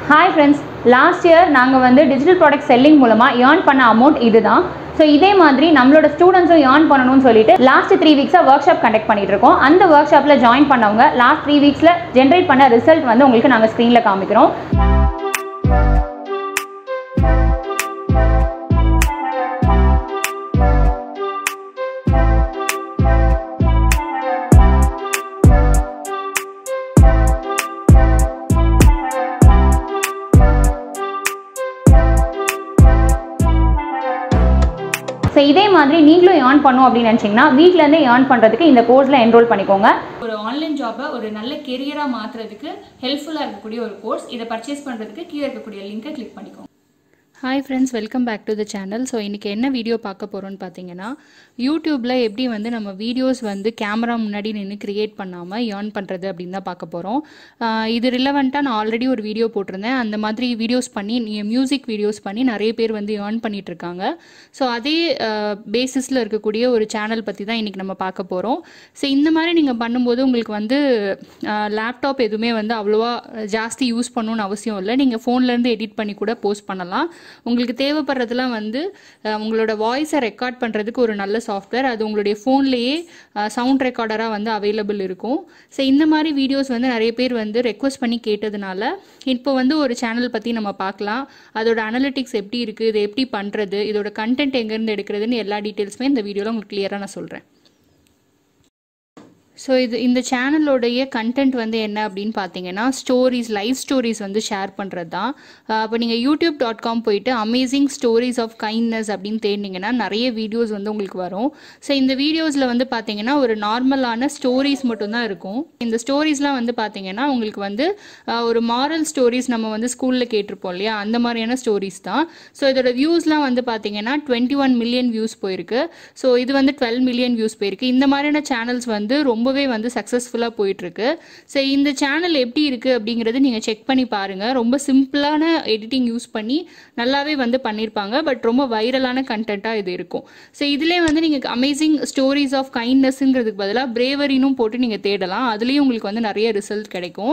hi friends last year நாங்கள் வந்து digital product selling மூலமாக ஏர்ன் பண்ண அமௌண்ட் இதுதான் ஸோ இதே மாதிரி நம்மளோட ஸ்டூடெண்ட்ஸும் ஏர்ன் பண்ணணும்னு சொல்லிட்டு லாஸ்ட் த்ரீ வீக்ஸாக ஒர்க் ஷாப் கண்டக்ட் பண்ணிட்டு இருக்கோம் அந்த ஒர்க் ஷாப்பில் ஜாயின் பண்ணவங்க லாஸ்ட் த்ரீ வீக்ஸில் ஜென்ரேட் பண்ண ரிசல்ட் வந்து உங்களுக்கு நாங்கள் ஸ்க்ரீனில் காமிக்கிறோம் ஸோ இதே மாதிரி நீங்களும் ஏர்ன் பண்ணும் அப்படின்னு நினச்சிங்கன்னா வீட்டிலேருந்தே ஏர்ன் பண்ணுறதுக்கு இந்த கோர்ஸில் என்ரோல் பண்ணிக்கோங்க ஒரு ஆன்லைன் ஜாபை ஒரு நல்ல கெரியராக மாற்றுறதுக்கு ஹெல்ப்ஃபுல்லாக இருக்கக்கூடிய ஒரு கோர்ஸ் இதை பர்ச்சேஸ் பண்ணுறதுக்கு கீழே இருக்கக்கூடிய லிங்கை கிளிக் பண்ணிக்கோங்க hi friends welcome back to the channel so இன்றைக்கி என்ன வீடியோ பார்க்க போகிறோன்னு பார்த்தீங்கன்னா யூடியூப்பில் எப்படி வந்து நம்ம வீடியோஸ் வந்து கேமரா முன்னாடி நின்று க்ரியேட் பண்ணாமல் ஏர்ன் பண்ணுறது அப்படின்னு தான் பார்க்க போகிறோம் இது ரிலவெண்ட்டாக நான் ஆல்ரெடி ஒரு வீடியோ போட்டிருந்தேன் அந்த மாதிரி வீடியோஸ் பண்ணி மியூசிக் வீடியோஸ் பண்ணி நிறைய பேர் வந்து ஏர்ன் பண்ணிட்டு இருக்காங்க ஸோ அதே பேசிஸில் இருக்கக்கூடிய ஒரு சேனல் பற்றி தான் இன்றைக்கி நம்ம பார்க்க போகிறோம் ஸோ இந்த மாதிரி நீங்கள் பண்ணும்போது உங்களுக்கு வந்து லேப்டாப் எதுவுமே வந்து அவ்வளோவா ஜாஸ்தி யூஸ் பண்ணணும்னு அவசியம் இல்லை நீங்கள் ஃபோன்லேருந்து எடிட் பண்ணி கூட போஸ்ட் பண்ணலாம் உங்களுக்கு தேவைப்படுறதுலாம் வந்து அஹ், உங்களோட வாய்ஸை ரெக்கார்ட் பண்ணுறதுக்கு ஒரு நல்ல சாஃப்ட்வேர் அது உங்களுடைய ஃபோன்லேயே சவுண்ட் ரெக்கார்டராக வந்து அவைலபிள் இருக்கும் ஸோ இந்த மாதிரி வீடியோஸ் வந்து நிறைய பேர் வந்து ரெக்வஸ்ட் பண்ணி கேட்டதுனால இப்போ வந்து ஒரு சேனல் பற்றி நம்ம பார்க்கலாம் அதோட அனலிட்டிக்ஸ் எப்படி இருக்குது இது எப்படி பண்ணுறது இதோட கண்டென்ட் எங்கேருந்து எடுக்கிறதுன்னு எல்லா டீட்டெயில்ஸுமே இந்த வீடியோவில் உங்களுக்கு கிளியராக நான் சொல்கிறேன் ஸோ இது இந்த சேனலோடைய கண்டென்ட் வந்து என்ன அப்படின்னு பார்த்தீங்கன்னா ஸ்டோரிஸ் லைவ் ஸ்டோரிஸ் வந்து ஷேர் பண்ணுறது தான் அப்போ நீங்கள் யூடியூப் டாட் காம் போயிட்டு அமேசிங் ஸ்டோரிஸ் ஆஃப் கைண்ட்னஸ் அப்படின்னு தேடினீங்கன்னா நிறைய வீடியோஸ் வந்து உங்களுக்கு வரும் ஸோ இந்த வீடியோஸில் வந்து பார்த்தீங்கன்னா ஒரு நார்மலான ஸ்டோரிஸ் மட்டும்தான் இருக்கும் இந்த ஸ்டோரிஸ்லாம் வந்து பார்த்தீங்கன்னா உங்களுக்கு வந்து ஆஹ், ஒரு மாரல் ஸ்டோரிஸ் நம்ம வந்து ஸ்கூலில் கேட்டிருப்போம் இல்லையா அந்த மாதிரியான ஸ்டோரிஸ் தான் ஸோ இதோட வியூஸ்லாம் வந்து பார்த்தீங்கன்னா டுவெண்ட்டி ஒன் மில்லியன் வியூஸ் போயிருக்கு ஸோ இது வந்து டுவெல் மில்லியன் வியூஸ் போயிருக்கு இந்த மாதிரியான சேனல்ஸ் வந்து ரொம்பவே வந்து சக்ஸஸ்ஃபுல்லாக போயிட்டுருக்கு ஸோ இந்த சேனல் எப்படி இருக்குது அப்படிங்கிறது நீங்கள் செக் பண்ணி பாருங்கள் ரொம்ப சிம்பிளான எடிட்டிங் யூஸ் பண்ணி நல்லாவே வந்து பண்ணியிருப்பாங்க பட் ரொம்ப வைரலான கண்டென்ட்டாக இது இருக்கும் ஸோ இதிலே வந்து நீங்கள் அமேசிங் ஸ்டோரிஸ் ஆஃப் கைண்ட்னஸ்ங்கிறதுக்கு பதிலாக பிரேவரினும் போட்டு நீங்கள் தேடலாம் அதுலேயும் உங்களுக்கு வந்து நிறைய ரிசல்ட் கிடைக்கும்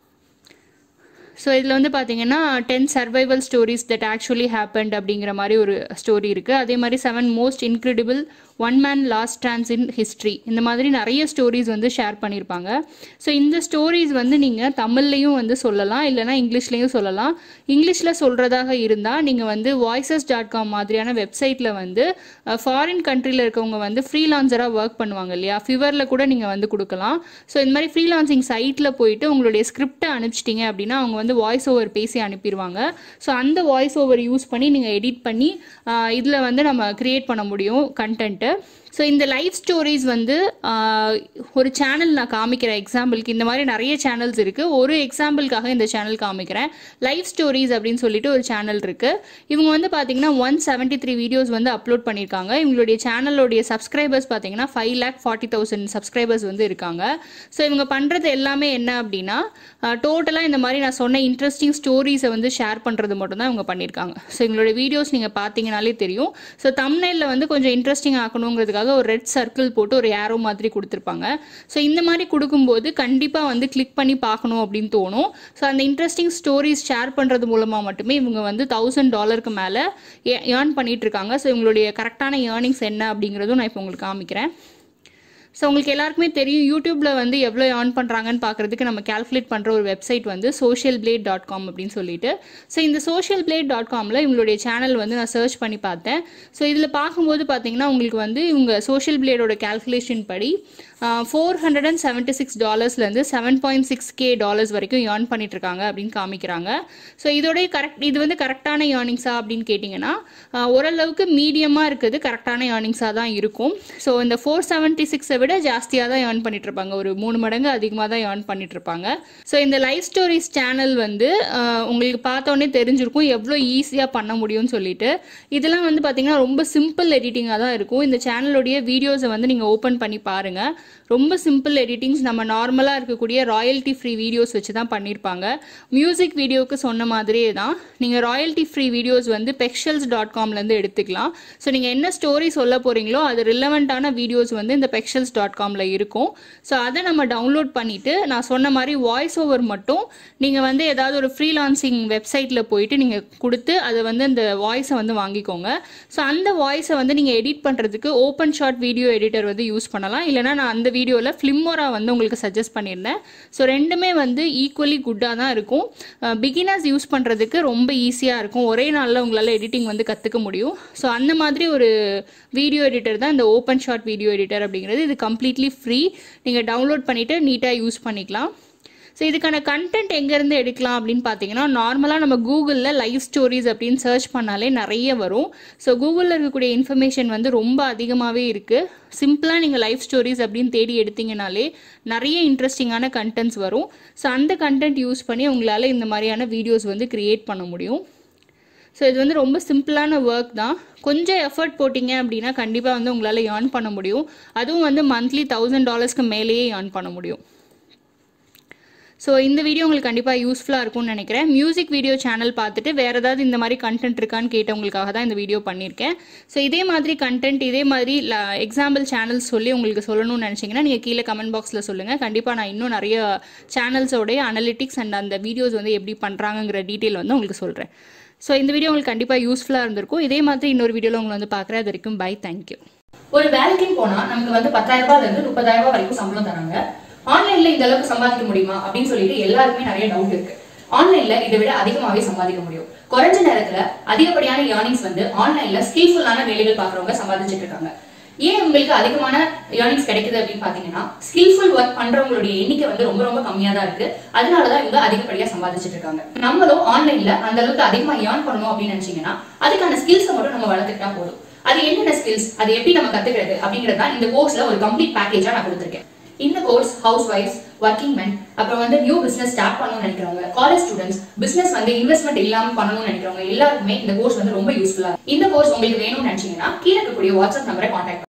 ஸோ இதில் வந்து பார்த்தீங்கன்னா ten survival stories that actually happened அப்படிங்கிற மாதிரி ஒரு ஸ்டோரி இருக்குது அதே மாதிரி seven most incredible one man lost trance in history இந்த மாதிரி நிறைய ஸ்டோரிஸ் வந்து ஷேர் பண்ணியிருப்பாங்க ஸோ இந்த ஸ்டோரிஸ் வந்து நீங்கள் தமிழ்லையும் வந்து சொல்லலாம் இல்லைனா இங்கிலீஷ்லேயும் சொல்லலாம் இங்கிலீஷில் சொல்கிறதாக இருந்தால் நீங்கள் வந்து வாய்ஸஸ் டாட் காம் மாதிரியான வெப்சைட்டில் வந்து ஃபாரின் கண்ட்ரியில் இருக்கவங்க வந்து ஃப்ரீலான்சராக ஒர்க் பண்ணுவாங்க இல்லையா ஃபிவரில் கூட நீங்கள் வந்து கொடுக்கலாம் ஸோ இந்த மாதிரி ஃப்ரீலான்சிங் சைட்டில் போயிட்டு உங்களுடைய ஸ்கிரிப்டை அனுப்பிச்சிட்டிங்க அப்படின்னா அவங்க வந்து வாய்ஸ் ஓவர் பேசி அனுப்பிடுவாங்க ஸோ அந்த வாய்ஸ் ஓவர் யூஸ் பண்ணி நீங்கள் எடிட் பண்ணி இதில் வந்து நம்ம கிரியேட் பண்ண முடியும் கண்டென்ட்டு ஸோ இந்த லைவ் ஸ்டோரிஸ் வந்து ஆஹ், ஒரு சேனல் நான் காமிக்கிறேன் எக்ஸாம்பிளுக்கு இந்த மாதிரி நிறைய சேனல்ஸ் இருக்குது ஒரு எக்ஸாம்பிளுக்காக இந்த சேனல் காமிக்கிறேன் லைவ் ஸ்டோரிஸ் அப்படின்னு சொல்லிட்டு ஒரு சேனல் இருக்குது இவங்க வந்து பார்த்தீங்கன்னா ஒன் செவன்ட்டி த்ரீ வீடியோஸ் வந்து அப்லோட் பண்ணியிருக்காங்க இவங்களுடைய சேனலோடைய சப்ஸ்கிரைபர்ஸ் பார்த்தீங்கன்னா five lakh forty thousand subscribers வந்து இருக்காங்க ஸோ இவங்க பண்ணுறது எல்லாமே என்ன அப்படின்னா டோட்டலாக இந்த மாதிரி நான் சொன்ன இன்ட்ரெஸ்டிங் ஸ்டோரிஸை வந்து ஷேர் பண்ணுறது மட்டும் தான் இவங்க பண்ணியிருக்காங்க ஸோ எங்களுடைய வீடியோஸ் நீங்கள் பார்த்தீங்கனாலே தெரியும் ஸோ தம்னைலில் வந்து கொஞ்சம் இன்ட்ரெஸ்டிங் ஆக்கணுங்கிறதுக்காக ஒரு ரெட் சர்க்கிள் போட்டு ஒரு ஏரோ மாதிரி கொடுத்துருப்பாங்க ஸோ இந்த மாதிரி கொடுக்கும்போது கண்டிப்பாக வந்து கிளிக் பண்ணி பார்க்கணும் அப்படின்னு தோணும் ஸோ அந்த இன்ட்ரெஸ்டிங் ஸ்டோரிஸ் ஷேர் பண்ணுறது மூலமாக மட்டுமே இவங்க வந்து தௌசண்ட் டாலருக்கு மேலே ஏர்ன் பண்ணிட்டு இருக்காங்க ஸோ இவங்களுடைய கரெக்டான ஏர்னிங்ஸ் என்ன அப்படிங்கிறதும் நான் இப்போ உங்களுக்கு காமிக்கிறேன் ஸோ உங்களுக்கு எல்லாருக்குமே தெரியும் யூடியூப்பில் வந்து எவ்வளோ ஏர்ன் பண்ணுறாங்கன்னு பார்க்குறதுக்கு நம்ம கால்குலேட் பண்ணுற ஒரு வெப்சைட் வந்து சோஷியல் பிளேட் டாட் காம் அப்படின்னு சொல்லிட்டு ஸோ இந்த சோஷியல் பிளேட் டாட் காமில் இவங்களுடைய சேனல் வந்து நான் சர்ச் பண்ணி பார்த்தேன் ஸோ இதில் பார்க்கும்போது பார்த்தீங்கன்னா உங்களுக்கு வந்து இவங்க சோஷியல் பிளேடோட கால்குலேஷன் படி four hundred and seventy six டாலர்ஸ்லேருந்து seven point six K dollars வரைக்கும் ஏர்ன் பண்ணிட்டு இருக்காங்க அப்படின்னு காமிக்கிறாங்க ஸோ இதோடைய கரெக்ட் இது வந்து கரெக்டான ஏர்னிங்ஸா அப்படின்னு கேட்டிங்கன்னா ஆஹ், ஓரளவுக்கு மீடியமாக இருக்குது கரெக்டான ஏர்னிங்ஸாக தான் இருக்கும் ஸோ இந்த ஃபோர் செவன்ட்டி சிக்ஸை விட ஜாஸ்தியாக தான் ஏர்ன் பண்ணிட்டு இருப்பாங்க ஒரு மூணு மடங்கு அதிகமாக தான் ஏர்ன் பண்ணிட்டு இருப்பாங்க ஸோ இந்த லைவ் ஸ்டோரிஸ் சேனல் வந்து ஆஹ், உங்களுக்கு பார்த்தோன்னே தெரிஞ்சிருக்கும் எவ்வளோ ஈஸியாக பண்ண முடியும்னு சொல்லிட்டு இதெல்லாம் வந்து பார்த்தீங்கன்னா ரொம்ப சிம்பிள் எடிட்டிங்காக தான் இருக்கும் இந்த சேனலுடைய வீடியோஸை வந்து நீங்கள் ஓப்பன் பண்ணி பாருங்கள் ரொம்ப சிம்பிள் எடிட்டிங்ஸ் நம்ம நார்மலாக இருக்கக்கூடிய ராயல்ட்டி ஃப்ரீ வீடியோஸ் வச்சு தான் பண்ணியிருப்பாங்க மியூசிக் வீடியோவுக்கு சொன்ன மாதிரியே தான் நீங்கள் ராயல்ட்டி ஃப்ரீ வீடியோஸ் வந்து பெக்ஷல்ஸ் டாட் காம்லேருந்து எடுத்துக்கலாம் ஸோ நீங்கள் என்ன ஸ்டோரி சொல்ல போகிறீங்களோ அது ரிலவெண்ட்டான வீடியோஸ் வந்து இந்த பெக்ஷல்ஸ் டாட் காமில் இருக்கும் ஸோ அதை நம்ம டவுன்லோட் பண்ணிவிட்டு நான் சொன்ன மாதிரி வாய்ஸ் ஓவர் மட்டும் நீங்கள் வந்து ஏதாவது ஒரு ஃப்ரீலான்சிங் வெப்சைட்டில் போயிட்டு நீங்கள் கொடுத்து அதை வந்து அந்த வாய்ஸை வந்து வாங்கிக்கோங்க ஸோ அந்த வாய்ஸை வந்து நீங்கள் எடிட் பண்ணுறதுக்கு ஓப்பன் ஷாட் வீடியோ எடிட்டர் வந்து யூஸ் பண்ணலாம் இல்லைனா நான் அந்த வீடியோவில் ஃப்ளிம்மோரா வந்து உங்களுக்கு சஜஸ்ட் பண்ணியிருந்தேன் ஸோ ரெண்டுமே வந்து ஈக்குவலி குட்டாக தான் இருக்கும் பிகினர்ஸ் யூஸ் பண்ணுறதுக்கு ரொம்ப ஈஸியாக இருக்கும் ஒரே நாளில் உங்களால் எடிட்டிங் வந்து கற்றுக்க முடியும் ஸோ அந்த மாதிரி ஒரு வீடியோ எடிட்டர் தான் இந்த ஓப்பன் ஷாட் வீடியோ எடிட்டர் அப்படிங்கிறது இது கம்ப்ளீட்லி ஃப்ரீ நீங்கள் டவுன்லோட் பண்ணிவிட்டு நீட்டாக யூஸ் பண்ணிக்கலாம் ஸோ இதுக்கான கண்டென்ட் எங்கேருந்து எடுக்கலாம் அப்படின்னு பார்த்தீங்கன்னா நார்மலாக நம்ம கூகுளில் லைவ் ஸ்டோரிஸ் அப்படின்னு சர்ச் பண்ணாலே நிறைய வரும் ஸோ கூகுளில் இருக்கக்கூடிய இன்ஃபர்மேஷன் வந்து ரொம்ப அதிகமாகவே இருக்குது சிம்பிளாக நீங்கள் லைவ் ஸ்டோரிஸ் அப்படின்னு தேடி எடுத்தீங்கனாலே நிறைய இன்ட்ரெஸ்டிங்கான கண்டென்ட்ஸ் வரும் ஸோ அந்த கண்டென்ட் யூஸ் பண்ணி உங்களால் இந்த மாதிரியான வீடியோஸ் வந்து க்ரியேட் பண்ண முடியும் ஸோ இது வந்து ரொம்ப சிம்பிளான ஒர்க் தான் கொஞ்சம் எஃபர்ட் போட்டிங்க அப்படின்னா கண்டிப்பாக வந்து உங்களால் ஏர்ன் பண்ண முடியும் அதுவும் வந்து மந்த்லி தௌசண்ட் டாலர்ஸ்க்கு மேலேயே ஏர்ன் பண்ண முடியும் ஸோ இந்த வீடியோ உங்களுக்கு கண்டிப்பாக யூஸ்ஃபுல்லாக இருக்கும்னு நினைக்கிறேன் மியூசிக் வீடியோ சேனல் பார்த்துட்டு வேறு ஏதாவது இந்த மாதிரி கண்டென்ட் இருக்கான்னு கேட்டவங்களுக்காக தான் இந்த வீடியோ பண்ணியிருக்கேன் ஸோ இதே மாதிரி கண்டென்ட் இதே மாதிரி எக்ஸாம்பிள் சேனல்ஸ் சொல்லி உங்களுக்கு சொல்லணும்னு நினச்சிங்கன்னா நீங்கள் கீழே கமெண்ட் பாக்ஸில் சொல்லுங்கள் கண்டிப்பாக நான் இன்னும் நிறைய சேனல்ஸோடைய அனலிட்டிக்ஸ் அண்ட் அந்த வீடியோஸ் வந்து எப்படி பண்ணுறாங்கங்கிற டீட்டெயில் வந்து உங்களுக்கு சொல்கிறேன் ஸோ இந்த வீடியோ உங்களுக்கு கண்டிப்பாக யூஸ்ஃபுல்லாக இருந்திருக்கும் இதே மாதிரி இன்னொரு வீடியோவில் உங்களை வந்து பார்க்குறேன் அது வரைக்கும் பை தேங்க்யூ ஒரு வேலைக்குன்னு போனா நமக்கு வந்து பத்தாயிரம் ரூபாய்ல இருந்து முப்பதாயிரம் ரூபாய் வரைக்கும் சம்பளம் தராங்க ஆன்லைன்ல இந்த அளவுக்கு சம்பாதிக்க முடியுமா அப்படின்னு சொல்லிட்டு எல்லாருக்குமே நிறைய டவுட் இருக்கு ஆன்லைன்ல இதை விட அதிகமாவே சம்பாதிக்க முடியும் குறைஞ்ச நேரத்துல அதிகப்படியான ஏர்னிங்ஸ் வந்து ஆன்லைன்ல ஸ்கில்ஃபுல்லான வேலைகள் பாக்குறவங்க சம்பாதிச்சிட்டு இருக்காங்க ஏன் உங்களுக்கு அதிகமான ஏர்னிங்ஸ் கிடைக்குது அப்படின்னு பாத்தீங்கன்னா ஸ்கில்ஃபுல் ஒர்க் பண்றவங்களுடைய எண்ணிக்கை வந்து ரொம்ப ரொம்ப கம்மியா தான் இருக்கு அதனாலதான் இவங்க அதிகப்படியா சம்பாதிச்சிட்டு இருக்காங்க நம்மளும் ஆன்லைன்ல அந்த அளவுக்கு அதிகமா ஏர்ன் பண்ணணும் அப்படின்னு நினைச்சீங்கன்னா அதுக்கான ஸ்கில்ஸை மட்டும் நம்ம வளர்த்துக்கிட்டா போதும் அது என்னென்ன ஸ்கில்ஸ் அது எப்படி நம்ம கத்துக்கிறது அப்படிங்கறத இந்த கோர்ஸ்ல ஒரு கம்ப்ளீட் பேக்கேஜா நான் கொடுத்துருக்கேன் இந்த கோர்ஸ் ஹவுஸ் ஒய்ஃப்ஸ் ஒர்க்கிங் மென் அப்புறம் வந்து நியூ பிசினஸ் ஸ்டார்ட் பண்ணணும்னு நினைக்கிறவங்க காலேஜ் ஸ்டூடெண்ட்ஸ் பிசினஸ் வந்து இன்வெஸ்ட்மெண்ட் இல்லாம பண்ணணும்னு நினைக்கிறவங்க எல்லாருக்குமே இந்த கோர்ஸ் வந்து ரொம்ப யூஸ்ஃபுல்லா இந்த கோர்ஸ் உங்களுக்கு வேணும்னு நினைச்சீங்கன்னா கீழே இருக்கக்கூடிய வாட்ஸ்அப் நம்பரை கான்டாக்ட்